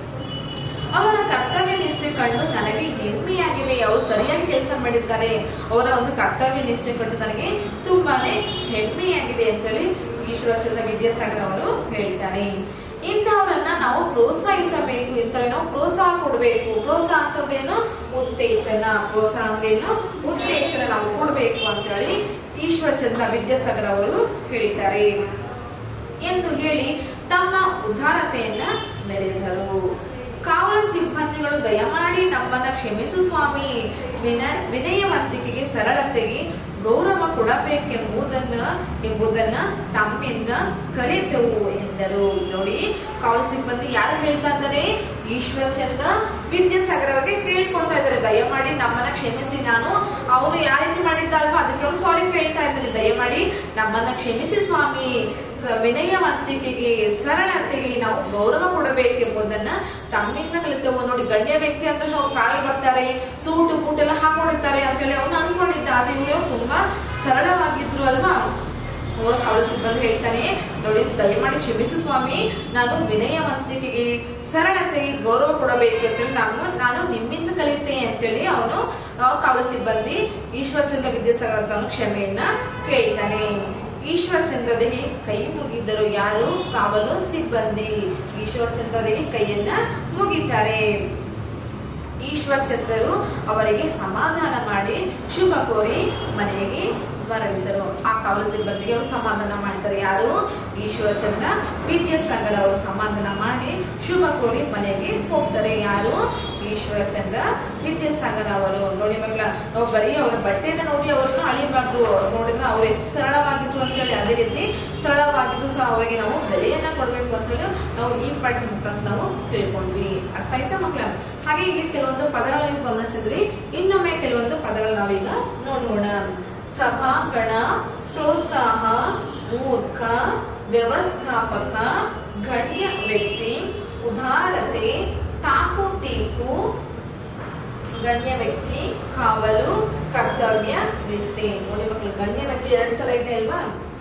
ಅವರ ಕರ್ತವ್ಯ ನಿಷ್ಠೆ ಕಂಡು ನನಗೆ ಹೆಮ್ಮೆಯಾಗಿದೆ ಅವರು ಸರಿಯಾಗಿ ಕೆಲಸ ಮಾಡಿದ್ದಾರೆ ಅವರ ಒಂದು ಕರ್ತವ್ಯ ನಿಷ್ಠೆ ಕಂಡು ನನಗೆ ತುಂಬಾನೇ ಹೆಮ್ಮೆಯಾಗಿದೆ ಅಂತೇಳಿ ಈಶ್ವರಚಂದ್ರ ವಿದ್ಯಾಸಾಗರ್ ಅವರು ಹೇಳ್ತಾರೆ ಇಂಥವರನ್ನ ನಾವು ಪ್ರೋತ್ಸಾಹಿಸಬೇಕು ಇಂಥವ್ರಿಗೆ ನಾವು ಪ್ರೋತ್ಸಾಹ ಕೊಡಬೇಕು ಪ್ರೋತ್ಸಾಹ ಅಂತಂದ್ರೇನು ಉತ್ತೇಜನ ಪ್ರೋತ್ಸಾಹ ಅಂದ್ರೇನು ಉತ್ತೇಜನ ನಾವು ಕೊಡಬೇಕು ಅಂತೇಳಿ ಈಶ್ವರಚಂದ್ರ ವಿದ್ಯಾಸಾಗರ್ ಅವರು ಹೇಳಿದ್ದಾರೆ ಎಂದು ಹೇಳಿ ತಮ್ಮ ಉದಾರತೆಯನ್ನ ಮೆರೆದರು ಕಾವಲ ಸಿಬ್ಬಂದಿಗಳು ದಯಮಾಡಿ ನಮ್ಮನ್ನ ಕ್ಷಮಿಸು ಸ್ವಾಮಿ ವಿನ ವಿನಯವಂತಿಕೆಗೆ ಸರಳತೆಗೆ ಗೌರವ ಕೊಡಬೇಕೆಂಬುದನ್ನ ಎಂಬುದನ್ನ ತಮ್ಮಿಂದ ಕಲಿತೆವು ಎಂದರು ನೋಡಿ ಕಾವಲ ಸಿಬ್ಬಂದಿ ಯಾರು ಹೇಳ್ತಾ ಇದ್ದಾರೆ ಈಶ್ವರಚಂದ್ರ ವಿದ್ಯಾಸಾಗರ್ ಅವರಿಗೆ ಕೇಳ್ಕೊಂತಾ ಇದ್ದಾರೆ ದಯಮಾಡಿ ನಮ್ಮನ್ನ ಕ್ಷಮಿಸಿ ನಾನು ಅವರು ಯಾವ ರೀತಿ ಮಾಡಿದ್ದಲ್ವಾ ಅದಕ್ಕೆ ಅವರು ಸಾರಿ ಕೇಳ್ತಾ ಇದ್ದಾರೆ ದಯಮಾಡಿ ನಮ್ಮನ್ನ ಕ್ಷಮಿಸಿ ಸ್ವಾಮಿ ಸ- ವಿನಯವಂತಿಕೆಗೆ ಸರಳತೆಗೆ ನಾವು ಗೌರವ ಕೊಡಬೇಕೆಂಬುದನ್ನ ತಮ್ಮಿಂದ ಕಲಿತೆವು ನೋಡಿ ಗಣ್ಯ ವ್ಯಕ್ತಿ ಅಂತ ಅವ್ರು ಕಾರಲ್ಲಿ ಬರ್ತಾರೆ ಸೂಟು ಬೂಟ್ ಎಲ್ಲ ಹಾಕೊಂಡಿರ್ತಾರೆ ಅಂತೇಳಿ ಅವನು ಅನ್ಕೊಂಡಿದ್ದ ಆದ್ರೆ ಇವರು ತುಂಬಾ ಸರಳವಾಗಿದ್ರು ಅಲ್ವಾ ಅವಾಗ ಅವಳ ಸಿಬ್ಬಂದಿ ಹೇಳ್ತಾನೆ ನೋಡಿ ದಯಮಾಡಿ ಕ್ಷಮಿಸು ಸ್ವಾಮಿ ನಾನು ವಿನಯವಂತಿಕೆಗೆ ಸರಳತೆಗೆ ಗೌರವ ಕೊಡಬೇಕು ಅಂತೇಳಿ ನಾನು ನಾನು ನಿಮ್ಮಿಂದ ಕಲಿತೆ ಅಂತೇಳಿ ಅವನು ಕಾವಲ ಸಿಬ್ಬಂದಿ ಈಶ್ವರಚಂದ್ರ ವಿದ್ಯಾಸಾಗರ್ ಅಂತ ಅವನು ಕ್ಷಮೆಯನ್ನ ಕೇಳ್ತಾನೆ ಈಶ್ವರಚಂದ್ರರಿಗೆ ಕೈ ಮುಗಿದರು ಯಾರು ಕಾವಲು ಸಿಬ್ಬಂದಿ ಈಶ್ವರಚಂದ್ರರಿಗೆ ಕೈಯನ್ನ ಮುಗಿತಾರೆ ಈಶ್ವರಚಂದ್ರರು ಅವರಿಗೆ ಸಮಾಧಾನ ಮಾಡಿ ಶುಭ ಕೋರಿ ಮನೆಗೆ ಬರಲಿದ್ದರು ಆ ಕಾವಲು ಸಿಬ್ಬಂದಿಗೆ ಅವರು ಸಮಾಧಾನ ಮಾಡ್ತಾರೆ ಯಾರು ಈಶ್ವರಚಂದ್ರ ವಿದ್ಯಾಸಾಗರ್ ಅವರು ಸಮಾಧಾನ ಮಾಡಿ ಶುಭ ಕೋರಿ ಮನೆಗೆ ಹೋಗ್ತಾರೆ ಯಾರು ಈಶ್ವರಚಂದ್ರ ವಿದ್ಯಾಸಾಗರ್ ಅವರು ನೋಡಿ ಮಗಳ ನಾವು ಬರೀ ಅವರ ಬಟ್ಟೆನ ನೋಡಿ ಅವ್ರನ್ನ ಅಳಿಬಾರ್ದು ನೋಡಿದ್ರೆ ಅವ್ರು ಎಷ್ಟು ಸರಳವಾಗಿದ್ರು ಅಂತ ಹೇಳಿ ಅದೇ ರೀತಿ ಸರಳವಾಗಿದ್ದು ಸಹ ಅವರಿಗೆ ನಾವು ಬೆಲೆಯನ್ನ ಕೊಡ್ಬೇಕು ಅಂತ ಹೇಳಿ ನಾವು ಈ ಪಾಠದ ಮುಖಾಂತರ ನಾವು ತಿಳ್ಕೊಂಡ್ವಿ ಅರ್ಥ ಆಯ್ತಾ ಮಕ್ಕಳ ಹಾಗೆ ಇಲ್ಲಿ ಕೆಲವೊಂದು ಪದಗಳನ್ನ ನೀವು ಗಮನಿಸಿದ್ರಿ ಇನ್ನೊಮ್ಮೆ ಕೆಲವೊಂದು ಪದಗಳು ನಾವೀಗ ನೋಡೋಣ ಸಭಾಂಗಣ ಪ್ರೋತ್ಸಾಹ ಮೂರ್ಖ ವ್ಯವಸ್ಥಾಪಕ ಗಣ್ಯ ವ್ಯಕ್ತಿ ಉದಾರತೆ ಟಾಕು ಟೀಕು ಗಣ್ಯ ವ್ಯಕ್ತಿ ಕಾವಲು ಕರ್ತವ್ಯ ನಿಷ್ಠೆ ನೋಡಿ ಮಕ್ಕಳು ಗಣ್ಯ ವ್ಯಕ್ತಿ ಎರಡು ಸಲ ಇದೆ ಅಲ್ವಾ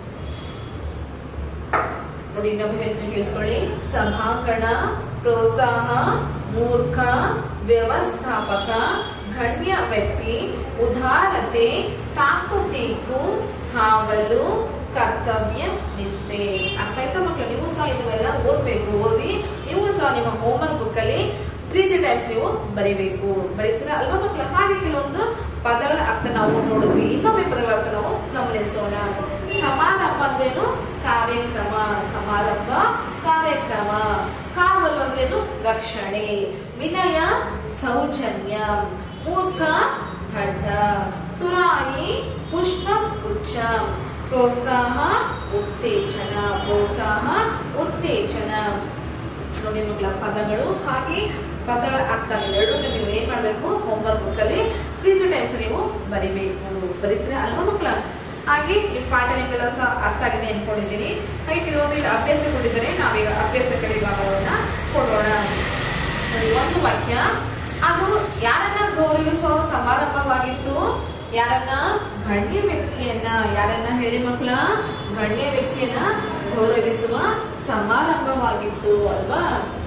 ನೋಡಿ ಇನ್ನೊಬ್ಬ ಹೇಳ್ತೀನಿ ಕೇಳಿಸ್ಕೊಳ್ಳಿ ಸಭಾಂಗಣ ಪ್ರೋತ್ಸಾಹ ಮೂರ್ಖ ವ್ಯವಸ್ಥಾಪಕ ಗಣ್ಯ ವ್ಯಕ್ತಿ ಉದಾರತೆ ತಾಕುಟೀಕು ಕಾವಲು ಕರ್ತವ್ಯ ನಿಷ್ಠೆ ಅರ್ಥ ಆಯ್ತಾ ಮಕ್ಕಳು ನೀವು ಸಹ ಇದನ್ನೆಲ್ಲ ಓದ್ಬೇಕು ಓದಿ ನೀವು ಸಹ ನಿಮ್ಮ ಹೋಮ್ವರ್ಕ್ ಬುಕ್ ಅಲ್ಲಿ ತ್ರೀ ತ್ರೀ ಟೈಮ್ಸ್ ನೀವು ಬರಿಬೇಕು ಬರೀತೀರಾ ಅಲ್ವಾ ಮಕ್ಕಳು ಹಾಗೆ ಕೆಲವೊಂದು ಪದಗಳ ಅರ್ಥ ನಾವು ನೋಡಿದ್ವಿ ಇನ್ನೊಮ್ಮೆ ಪದಗಳ ಅರ್ಥ ನಾವು ಗಮನಿಸೋಣ ಸಮಾರಂಭ ಅಂದ್ರೇನು ಕಾರ್ಯಕ್ರಮ ಸಮಾರಂಭ ಕಾರ್ಯಕ್ರಮ ಕಾವಲು ಅಂದ್ರೇನು ರಕ್ಷಣೆ ವಿನಯ ಸೌಜನ್ಯ ಮೂರ್ಖ ಖಡ್ಡ ತುರಾಯಿ ಪುಷ್ಪ ಗುಚ್ಛ ಪ್ರೋತ್ಸಾಹ ಉತ್ತೇಜನ ಪ್ರೋತ್ಸಾಹ ಉತ್ತೇಜನ ನೋಡಿ ಮಕ್ಕಳ ಪದಗಳು ಹಾಗೆ ಪದಗಳ ಅರ್ಥ ಎರಡು ನೀವು ಏನ್ ಮಾಡ್ಬೇಕು ಹೋಮ್ವರ್ಕ್ ಬುಕ್ ಅಲ್ಲಿ ತ್ರೀ ತ್ರೀ ಟೈಮ್ಸ್ ನೀವು ಬರಿಬೇಕು ಬರೀತೀರಾ ಅಲ್ವಾ ಮಕ್ಕಳ ಹಾಗೆ ಈ ಪಾಠ ನಿಮಗೆಲ್ಲ ಸಹ ಅರ್ಥ ಆಗಿದೆ ಅನ್ಕೊಂಡಿದ್ದೀನಿ ಹಾಗೆ ಕೆಲವೊಂದು ಇಲ್ಲಿ ಅಭ್ಯಾಸ ಕೊಟ್ಟಿದ್ದಾರೆ ನಾವೀಗ ಅಭ್ಯಾಸ ಕಡೆ ಭಾಗವನ್ನ ಕೊಡೋಣ ನೋಡಿ, ಒಂದು ವಾಕ್ಯ ಅದು ಯಾರನ್ನ ಗೌರವಿಸುವ ಸಮಾರಂಭವಾಗಿತ್ತು ಯಾರನ್ನ ಗಣ್ಯ ವ್ಯಕ್ತಿಯನ್ನ ಯಾರನ್ನ ಹೇಳಿ ಮಕ್ಕಳ ಗಣ್ಯ ವ್ಯಕ್ತಿಯನ್ನ ಗೌರವಿಸುವ ಸಮಾರಂಭವಾಗಿತ್ತು ಅಲ್ವಾ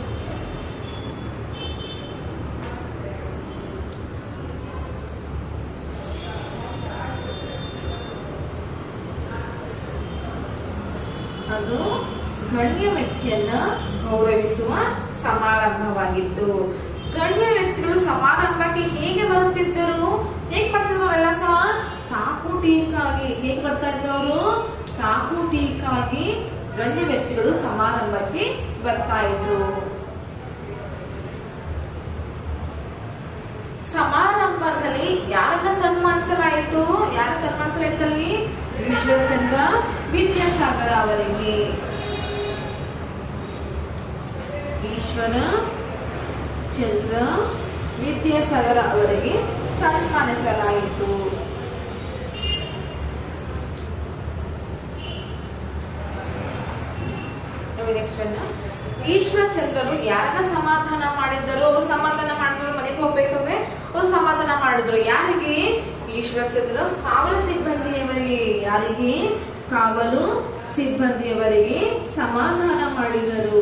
ಅದು ಗಣ್ಯ ವ್ಯಕ್ತಿಯನ್ನ ಗೌರವಿಸುವ ಸಮಾರಂಭವಾಗಿತ್ತು ಗಣ್ಯ ವ್ಯಕ್ತಿಗಳು ಸಮಾರಂಭಕ್ಕೆ ಹೇಗೆ ಬರುತ್ತಿದ್ದರು ಹೇಗೆ ಬರ್ತಿದ್ರು ಎಲ್ಲ ಸಹ ಟಾಕುಟೀಕಾಗಿ ಹೇಗೆ ಬರ್ತಾ ಇದ್ರು ಅವರು ಟಾಕುಟೀಕಾಗಿ ಗಣ್ಯ ವ್ಯಕ್ತಿಗಳು ಸಮಾರಂಭಕ್ಕೆ ಬರ್ತಾ ಇದ್ರು ಸಮಾರಂಭದಲ್ಲಿ ಯಾರನ್ನ ಸನ್ಮಾನಿಸಲಾಯಿತು ಯಾರ ಸನ್ಮಾನಿಸಲಾಯಿತು ಅಲ್ಲಿ ಈಶ್ವರಚಂದ್ರ ವಿದ್ಯಾಸಾಗರ ಅವರಿಗೆ ಈಶ್ವರ ಚಂದ್ರ ವಿದ್ಯಾಸಾಗರ ಅವರಿಗೆ ಸನ್ಮಾನಿಸಲಾಯಿತು ನೆಕ್ಸ್ಟ್ ಒನ್ ಈಶ್ವರಚಂದ್ರರು ಯಾರನ್ನ ಸಮಾಧಾನ ಮಾಡಿದ್ದರು ಅವರು ಸಮಾಧಾನ ಮಾಡಿದ್ರು ಮನೆಗೆ ಹೋಗ್ಬೇಕಾದ್ರೆ ಅವರು ಸಮಾಧಾನ ಮಾಡಿದ್ರು ಯಾರಿಗೆ ಈಶ್ವರಚಂದ್ರ ಕಾವಲು ಸಿಬ್ಬಂದಿಯವರಿಗೆ ಯಾರಿಗೆ ಕಾವಲು ಸಿಬ್ಬಂದಿಯವರಿಗೆ ಸಮಾಧಾನ ಮಾಡಿದರು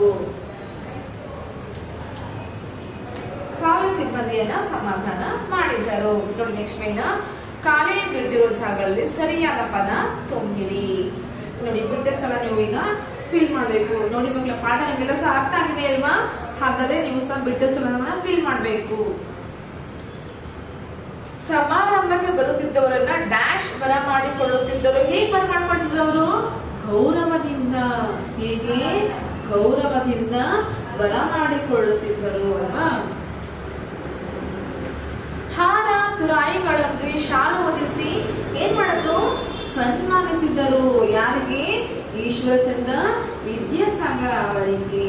ಕಾವಲು ಸಿಬ್ಬಂದಿಯನ್ನ ಸಮಾಧಾನ ಮಾಡಿದ್ದರು ನೋಡಿ ನೆಕ್ಸ್ಟ್ ಮೇನ ಖಾಲಿ ಬಿಟ್ಟಿರೋ ಜಾಗಗಳಲ್ಲಿ ಸರಿಯಾದ ಪದ ತುಂಬಿರಿ ನೋಡಿ ಬಿಟ್ಟ ಸ್ಥಳ ನೀವು ಈಗ ಫಿಲ್ ಮಾಡ್ಬೇಕು ನೋಡಿ ಮಕ್ಕಳ ಪಾಠ ನಿಮ್ಗೆಲ್ಲ ಸಹ ಅರ್ಥ ಆಗಿದೆ ಅಲ್ವಾ ಹಾಗಾದ್ರೆ ನೀವು ಸಹ ಬಿಟ್ಟ ಸ್ಥಳವನ್ನ ಫಿಲ್ ಮಾಡ್ಬೇಕು ಸಮಾರಂಭಕ್ಕೆ ಬರುತ್ತಿದ್ದವರನ್ನ ಡ್ಯಾಶ್ ಬರ ಮಾಡಿಕೊಳ್ಳುತ್ತಿದ್ದರು ಹೇಗೆ ಬರ ಮಾಡ್ಕೊಳ್ತಿದ್ರು ಅವರು ಗೌರವದಿಂದ ಹೇಗೆ ಗೌರವದಿಂದ ಬರ ಮಾಡಿಕೊಳ್ಳುತ್ತಿದ್ದರು ಅಲ್ವಾ ಹಾರ ತುರಾಯಿಗಳೊಂದಿಗೆ ಶಾಲು ಹೊದಿಸಿ ಏನ್ ಮಾಡಿದ್ರು ಸನ್ಮಾನಿಸಿದರು ಯಾರಿಗೆ ಈಶ್ವರಚಂದ್ರ ವಿದ್ಯಾಸಾಗರ ಅವರಿಗೆ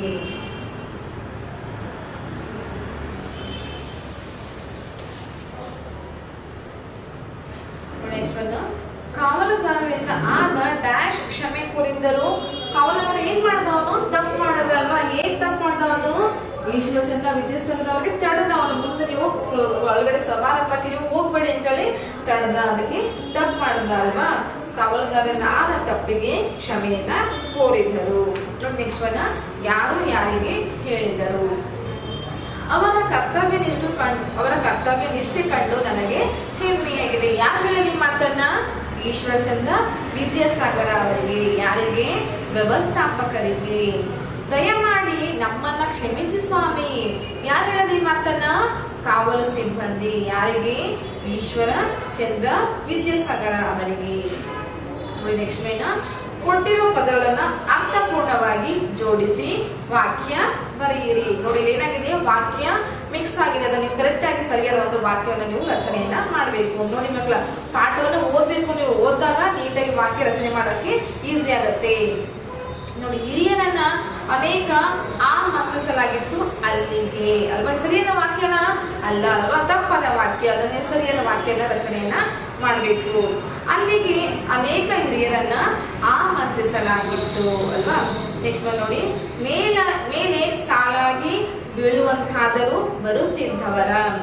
ನೆಕ್ಸ್ಟ್ ಒಂದು ಕಾವಲುಗಾರರಿಂದ ಆದ ಡ್ಯಾಶ್ ಕ್ಷಮೆ ಕೋರಿದ್ದರು ಕಾವಲುಗಾರ ಏನ್ ಮಾಡ್ದವನು ತಪ್ಪು ಮಾಡದಲ್ವಾ ಹೇಗ್ ತಪ್ಪು ಮಾಡ್ದವನು ಈಶ್ವರಚಂದ್ರ ವಿದ್ಯಾಸಾಗರ ಅವ್ರಿಗೆ ತಡೆದ ಅವನು ಮುಂದೆ ನೀವು ಒಳಗಡೆ ಸಮಾರಂಭಕ್ಕೆ ನೀವು ಹೋಗ್ಬೇಡಿ ಅಂತ ಹೇಳಿ ತಡೆದ ಅದಕ್ಕೆ ತಪ್ಪು ಮಾಡದ ಅಲ್ವಾ ಕಾವಲುಗಾರರಿಂದ ಆದ ತಪ್ಪಿಗೆ ಕ್ಷಮೆಯನ್ನ ಕೋರಿದರು ನೆಕ್ಸ್ಟ್ ಒನ್ ಯಾರು ಯಾರಿಗೆ ಹೇಳಿದರು ಅವರ ಕರ್ತವ್ಯ ನಿಷ್ಠು ಕಂಡು ಅವರ ಕರ್ತವ್ಯ ನಿಷ್ಠೆ ಕಂಡು ನನಗೆ ಹೆಮ್ಮೆಯಾಗಿದೆ ಯಾರು ಹೇಳಿದ ಈ ಮಾತನ್ನ ಈಶ್ವರಚಂದ್ರ ವಿದ್ಯಾಸಾಗರ ಅವರಿಗೆ ಯಾರಿಗೆ ವ್ಯವಸ್ಥಾಪಕರಿಗೆ ದಯಮಾಡಿ ನಮ್ಮನ್ನ ಕ್ಷಮಿಸಿ ಸ್ವಾಮಿ ಯಾರು ಹೇಳಿದ ಈ ಮಾತನ್ನ ಕಾವಲು ಸಿಬ್ಬಂದಿ ಯಾರಿಗೆ ಈಶ್ವರ ಚಂದ್ರ ವಿದ್ಯಾಸಾಗರ ಅವರಿಗೆ ನೋಡಿ ನೆಕ್ಸ್ಟ್ ಮೇನ ಕೊಟ್ಟಿರುವ ಪದಗಳನ್ನ ಅರ್ಥಪೂರ್ಣವಾಗಿ ಜೋಡಿಸಿ ವಾಕ್ಯ ಬರೆಯಿರಿ ನೋಡಿ ಇಲ್ಲಿ ಏನಾಗಿದೆ ವಾಕ್ಯ ಮಿಕ್ಸ್ ಆಗಿದೆ ಅದನ್ನ ನೀವು ಕರೆಕ್ಟ್ ಆಗಿ ಸರಿಯಾದ ಒಂದು ವಾಕ್ಯವನ್ನು ನೀವು ರಚನೆಯನ್ನ ಮಾಡಬೇಕು ನೋಡಿ ಮಕ್ಕಳ ಪಾಠವನ್ನು ಓದ್ಬೇಕು ನೀವು ಓದಿದಾಗ ನೀಟಾಗಿ ವಾಕ್ಯ ರಚನೆ ಮಾಡೋಕ್ಕೆ ಈಸಿ ಆಗುತ್ತೆ ನೋಡಿ ಹಿರಿಯರನ್ನ ಅನೇಕ ಆಮಂತ್ರಿಸಲಾಗಿತ್ತು ಅಲ್ಲಿಗೆ ಅಲ್ವಾ ಸರಿಯಾದ ವಾಕ್ಯನ ಅಲ್ಲ ಅಲ್ವಾ ತಪ್ಪಾದ ವಾಕ್ಯ ಅದನ್ನ ಸರಿಯಾದ ವಾಕ್ಯನ ರಚನೆಯನ್ನ ಮಾಡಬೇಕು ಅಲ್ಲಿಗೆ ಅನೇಕ ಹಿರಿಯರನ್ನ ಆಮಂತ್ರಿಸಲಾಗಿತ್ತು ಅಲ್ವಾ ನೆಕ್ಸ್ಟ್ ಒನ್ ನೋಡಿ ಮೇಲ ಮೇಲೆ ಸಾಲಾಗಿ ಬೀಳುವಂತಾದರೂ ಬರುತ್ತಿದ್ದವರ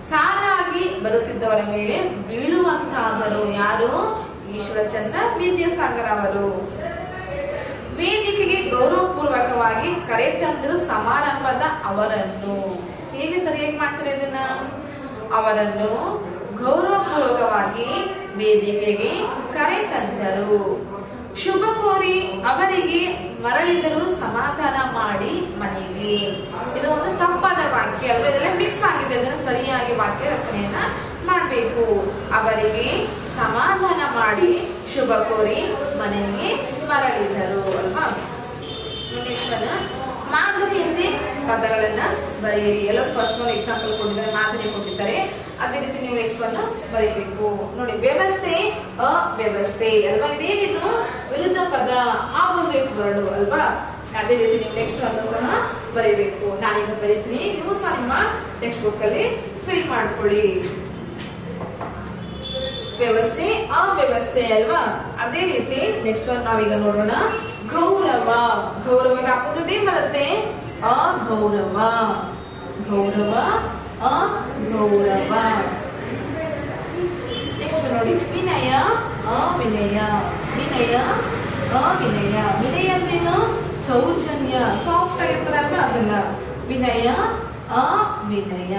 ಸಾಲಾಗಿ ಬರುತ್ತಿದ್ದವರ ಮೇಲೆ ಬೀಳುವಂತಾದರು ಯಾರು ಈಶ್ವರಚಂದ್ರ ವಿದ್ಯಾಸಾಗರ ಅವರು ವೇದಿಕೆಗೆ ಗೌರವಪೂರ್ವಕವಾಗಿ ಕರೆತಂದರು ಸಮಾರಂಭದ ಅವರನ್ನು ಹೇಗೆ ಸರಿಯಾಗಿ ಮಾಡ್ತಾರೆ ಇದನ್ನ ಅವರನ್ನು ಗೌರವಪೂರ್ವಕವಾಗಿ ವೇದಿಕೆಗೆ ಕರೆತಂದರು ಶುಭ ಕೋರಿ ಅವರಿಗೆ ಮರಳಿದರು ಸಮಾಧಾನ ಮಾಡಿ ಮನೆಗೆ ಇದು ಒಂದು ತಪ್ಪಾದ ವಾಕ್ಯ ಅಲ್ವಾ ಇದೆಲ್ಲ ಮಿಕ್ಸ್ ಆಗಿದೆ ಅದನ್ನ ಸರಿಯಾಗಿ ವಾಕ್ಯ ರಚನೆಯನ್ನ ಮಾಡಬೇಕು ಅವರಿಗೆ ಸಮಾಧಾನ ಮಾಡಿ ಶುಭ ಕೋರಿ ಮನೆಗೆ ಮರಳಿದರು ಅಲ್ವಾ ನೆಕ್ಸ್ಟ್ ಒನ್ ಮಾತುಕತೆಯಂತೆ ಪದಗಳನ್ನ ಬರೆಯಿರಿ ಎಲ್ಲ ಫಸ್ಟ್ ಒಂದು ಎಕ್ಸಾಂಪಲ್ ಕೊಟ್ಟಿದ್ದಾರೆ ಮಾತುಕತೆ ಕೊಟ್ಟಿದ್ದಾರೆ ಅದೇ ರೀತಿ ನೀವು ನೆಕ್ಸ್ಟ್ ಒನ್ ಬರೀಬೇಕು ನೋಡಿ ವ್ಯವಸ್ಥೆ ಅವ್ಯವಸ್ಥೆ ಅಲ್ವಾ ಇದೇನಿದು ವಿರುದ್ಧ ಪದ ಆಪೋಸಿಟ್ ವರ್ಡ್ ಅಲ್ವಾ ಅದೇ ರೀತಿ ನೀವು ನೆಕ್ಸ್ಟ್ ಅನ್ನು ಸಹ ಬರೀಬೇಕು ನಾನೀಗ ಬರೀತೀನಿ ನೀವು ಸಹ ನಿಮ್ಮ ಟೆಕ್ಸ್ಟ್ ಬುಕ್ ಅಲ್ಲಿ ಫಿಲ್ ಮಾಡ್ಕೊಳ್ಳಿ ವ್ಯವಸ್ಥೆ ಅವ್ಯವಸ್ಥೆ ಅಲ್ವಾ ಅದೇ ರೀತಿ ನೆಕ್ಸ್ಟ್ ಒನ್ ನಾವೀಗ ನೋಡೋಣ ಗೌರವ ಗೌರವಕ್ಕೆ ಆಪೋಸಿಟ್ ಏನ್ ಬರುತ್ತೆ ಅಗೌರವ ಗೌರವ ಅಗೌರವ ನೆಕ್ಸ್ಟ್ ನೋಡಿ ವಿನಯ ಅವಿನಯ ವಿನಯ ಅವಿನಯ ವಿನಯ ಅಂದ್ರೇನು ಸೌಜನ್ಯ ಸಾಫ್ಟ್ ಆಗಿರ್ತಾರಲ್ವಾ ಅದನ್ನ ವಿನಯ ಅವಿನಯ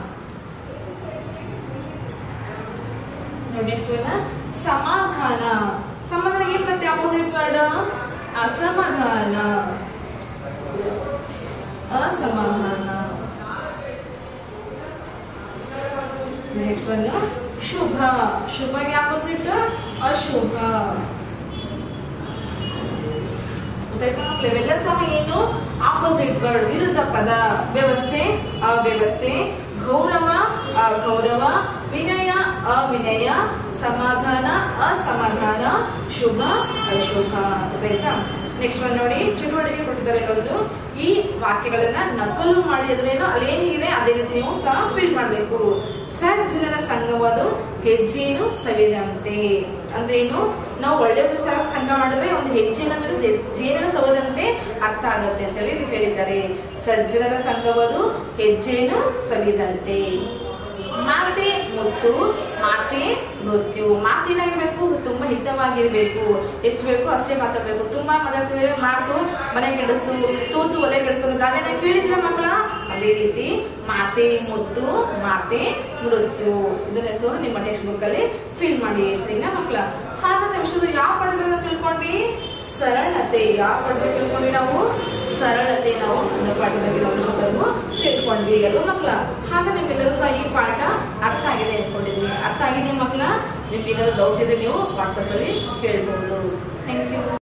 ನೋಡಿ ನೆಕ್ಸ್ಟ್ ಒನ್ ಸಮಾಧಾನ ಸಮಾಧಾನ ಏನ್ ಬರುತ್ತೆ ಆಪೋಸಿಟ್ ವರ್ಡ್ ಅಸಮಾಧಾನ ಅಸಮಾಧಾನ ನೆಕ್ಸ್ಟ್ ಒನ್ ಶುಭ ಶುಭಗೆ ಆಪೋಸಿಟ್ ಅಶುಭ ಗೊತ್ತಾಯ್ತಾ ಮಕ್ಳು? ಇವೆಲ್ಲ ಸಹ ಏನು ಆಪೋಸಿಟ್ ವರ್ಡ್ ವಿರುದ್ಧ ಪದ ವ್ಯವಸ್ಥೆ ಅವ್ಯವಸ್ಥೆ ಗೌರವ ಅಗೌರವ ವಿನಯ ಅವಿನಯ ಸಮಾಧಾನ ಅಸಮಾಧಾನ ಶುಭ ಅಶುಭ ಗೊತ್ತಾಯ್ತಾ ನೆಕ್ಸ್ಟ್ ಒನ್ ನೋಡಿ ಚಟುವಟಿಕೆ ಕೊಟ್ಟಿದ್ದಾರೆ ಒಂದು ಈ ವಾಕ್ಯಗಳನ್ನ ನಕಲು ಮಾಡಿ ಅದ್ರೇನೋ ಅಲ್ಲಿ ಏನಿದೆ ಅದೇ ರೀತಿ ನೀವು ಸಹ ಫಿಲ್ ಮಾಡಬೇಕು ಸಜ್ಜನರ ಸಂಘವದು ಹೆಜ್ಜೆನು ಸವಿದಂತೆ ಅಂದ್ರೆ ಏನು ನಾವು ಒಳ್ಳೆ ಸಹ ಸಂಘ ಮಾಡಿದ್ರೆ ಒಂದು ಹೆಜ್ಜೆನ ಜೇನನ ಸವದಂತೆ ಅರ್ಥ ಆಗತ್ತೆ ಅಂತ ಹೇಳಿ ಹೇಳಿದ್ದಾರೆ ಸಜ್ಜನರ ಸಂಘವದು ಹೆಜ್ಜೆನು ಸವಿದಂತೆ ಮಾತೆ ಮುತ್ತು ಮಾತೆ ಮೃತ್ಯು ಮಾತೇನಾಗಿರ್ಬೇಕು ತುಂಬಾ ಹಿತವಾಗಿರ್ಬೇಕು ಎಷ್ಟು ಬೇಕು ಅಷ್ಟೇ ಮಾತಾಡ್ಬೇಕು ತುಂಬಾ ಮಾತಾಡ್ತಿದ್ರೆ ಮಾತು ಮನೆ ಕೆಡಿಸ್ತು ತೂತು ಒಲೆ ಕೆಡಿಸೋದು ಗಾದೆನ ಕೇಳಿದ್ರ ಮಕ್ಕಳ ಅದೇ ರೀತಿ ಮಾತೆ ಮುತ್ತು ಮಾತೆ ಮೃತ್ಯು ಇದನ್ನ ಸಹ ನಿಮ್ಮ ಟೆಕ್ಸ್ಟ್ ಬುಕ್ ಅಲ್ಲಿ ಫಿಲ್ ಮಾಡಿ ಸರಿನಾ ಮಕ್ಕಳ ಹಾಗಾದ್ರೆ ವಿಷಯದ ಯಾವ ಪಡೆದ ತಿಳ್ಕೊಂಡ್ವಿ ಸರಳತೆ ಯಾವ ಪಡೆದ ತಿಳ್ಕೊಂಡ್ವಿ ನಾವು ಸರಳತೆ ನಾವು ಅನ್ನೋ ಪಾಠದ ಬಗ್ಗೆ ನಾವು ಇಷ್ಟೊತ್ತವರೆಗೂ ತಿಳ್ಕೊಂಡ್ವಿ ಅಲ್ವಾ ಮಕ್ಕಳ ಹಾಗೆ ನಿಮ್ಗೆಲ್ಲರೂ ಸಹ ಈ ಪಾಠ ಅರ್ಥ ಆಗಿದೆ ಅನ್ಕೊಂಡಿದ್ದೀನಿ ಅರ್ಥ ಆಗಿದೆ ಮಕ್ಕಳ ನಿಮ್ಗೆ ಏನಾದ್ರು ಡೌಟ್ ಇದ್ರೆ ನೀವು ವಾಟ್ಸಪ್ ಅಲ್ಲಿ ಕೇಳ್ಬಹುದು ಥ್ಯಾಂಕ್ ಯು